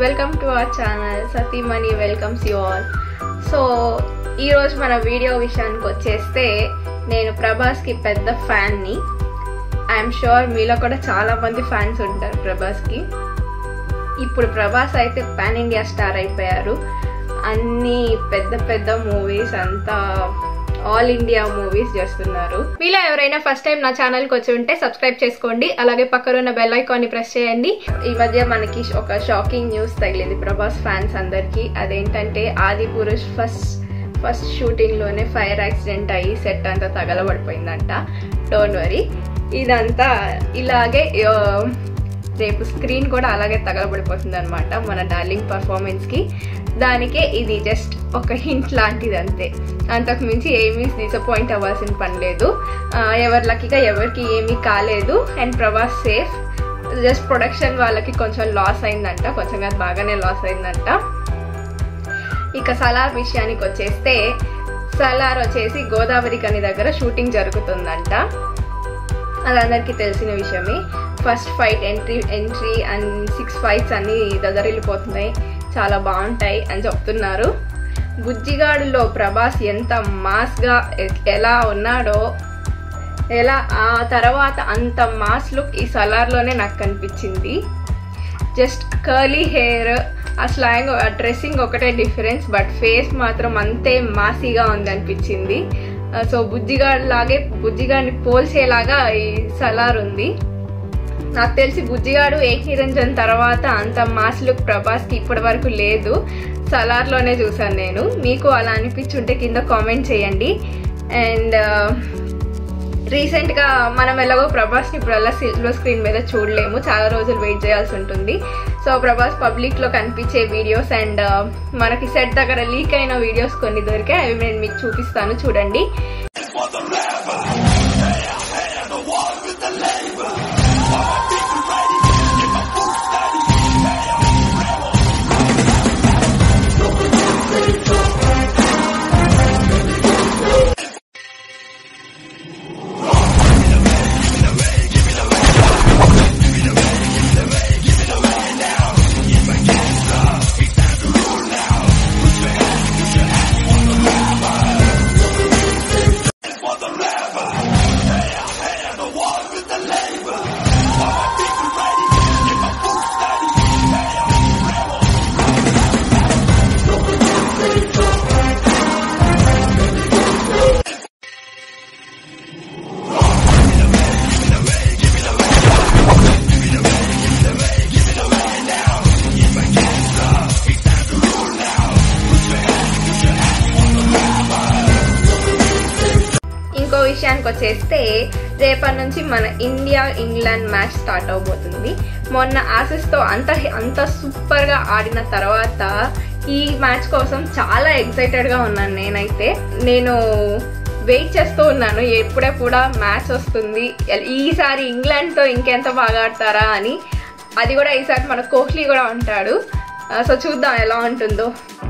welcome to our channel సతీమణి welcomes you all so ఈరోజు మన వీడియో విషయానికి వచ్చేస్తే నేను ప్రభాస్కి పెద్ద ఫ్యాన్ని ఐఎమ్ షూర్ మీలో కూడా చాలా మంది ఫ్యాన్స్ ఉంటారు ప్రభాస్కి ఇప్పుడు ప్రభాస్ అయితే పాన్ ఇండియా స్టార్ అయిపోయారు అన్ని పెద్ద పెద్ద మూవీస్ అంతా ఆల్ ఇండియా మూవీస్ చేస్తున్నారు మీలో ఎవరైనా ఫస్ట్ టైం నా ఛానల్కి వచ్చి ఉంటే సబ్స్క్రైబ్ చేసుకోండి అలాగే పక్కన ఉన్న బెల్ ఐకాన్ని ప్రెస్ చేయండి ఈ మధ్య మనకి ఒక షాకింగ్ న్యూస్ తగిలింది ప్రభాస్ ఫ్యాన్స్ అందరికీ అదేంటంటే ఆది పురుష్ ఫస్ట్ ఫస్ట్ షూటింగ్లోనే ఫైర్ యాక్సిడెంట్ అయ్యి సెట్ అంతా తగలబడిపోయిందంట డోంట్ వరీ ఇదంతా ఇలాగే ఆ, రేపు స్క్రీన్ కూడా అలాగే తగలబడిపోతుంది అనమాట మన డార్లింగ్ పర్ఫార్మెన్స్కి దానికే ఇది జస్ట్ ఒక హింట్ లాంటిది అంతే అంతకు మించి ఏమీ డిసప్పాయింట్ అవ్వాల్సిన పని లేదు ఆ, ఎవరి లక్కీగా ఎవరికి ఏమీ కాలేదు and Prabhas safe just production వాళ్ళకి కొంచెం లాస్ అయిందంట కొంచెం కాదు బాగానే లాస్ అయిందంట ఇక సలార్ విషయానికి వచ్చేస్తే సలార్ వచ్చేసి గోదావరి కని దగ్గర షూటింగ్ జరుగుతుందంట అది అందరికీ తెలిసిన విషయమే first fight entry entry and six fights అన్ని దగ్గర వెళ్ళిపోతున్నాయి చాలా బాగుంటాయి అని చెప్తున్నారు బుజ్జిగాడులో ప్రభాస్ ఎంత మాస్గా ఎ- ఎలా ఉన్నాడో ఎలా ఆ తర్వాత అంత మాస్ లుక్ ఈ సలార్లోనే నాకు కనిపించింది జస్ట్ కర్లీ హెయిర్ ఆ స్లాంగ్ ఆ డ్రెస్సింగ్ ఒకటే డిఫరెన్స్ బట్ ఫేస్ మాత్రం అంతే మాసీగా ఉంది అనిపించింది సో బుజ్జిగాడ్ లాగే బుజ్జిగాడిని పోల్చేలాగా ఈ సలార్ ఉంది నాకు తెలిసి బుజ్జిగాడు ఏక్ నిరంజన్ తర్వాత అంత మాస్ లుక్ ప్రభాస్కి ఇప్పటి వరకు లేదు సలార్లోనే చూసాను నేను మీకు అలా అనిపించుంటే కింద కామెంట్ చేయండి అండ్ రీసెంట్గా మనం ఎలాగో ప్రభాస్ని ఇప్పుడు అలా సిల్వర్ స్క్రీన్ మీద చూడలేము చాలా రోజులు వెయిట్ చేయాల్సి ఉంటుంది సో ప్రభాస్ పబ్లిక్లో కనిపించే వీడియోస్ అండ్ మనకి సెట్ దగ్గర లీక్ అయిన వీడియోస్ కొన్ని దొరికాయి అవి నేను మీకు చూపిస్తాను చూడండి ఇంకో విషయానికి వచ్చేస్తే రేపటి నుంచి మన ఇండియా ఇంగ్లాండ్ మ్యాచ్ స్టార్ట్ అవబోతుంది మొన్న ఆసిస్తో అంత అంత సూపర్గా ఆడిన తర్వాత ఈ మ్యాచ్ కోసం చాలా ఎక్సైటెడ్గా ఉన్నాను నేనైతే నేను వెయిట్ చేస్తూ ఉన్నాను ఎప్పుడెప్పుడా మ్యాచ్ వస్తుంది ఈసారి ఇంగ్లాండ్తో ఇంకెంత బాగా ఆడతారా అని అది కూడా ఈసారి మన కోహ్లీ కూడా ఉంటాడు సో చూద్దాం ఎలా ఉంటుందో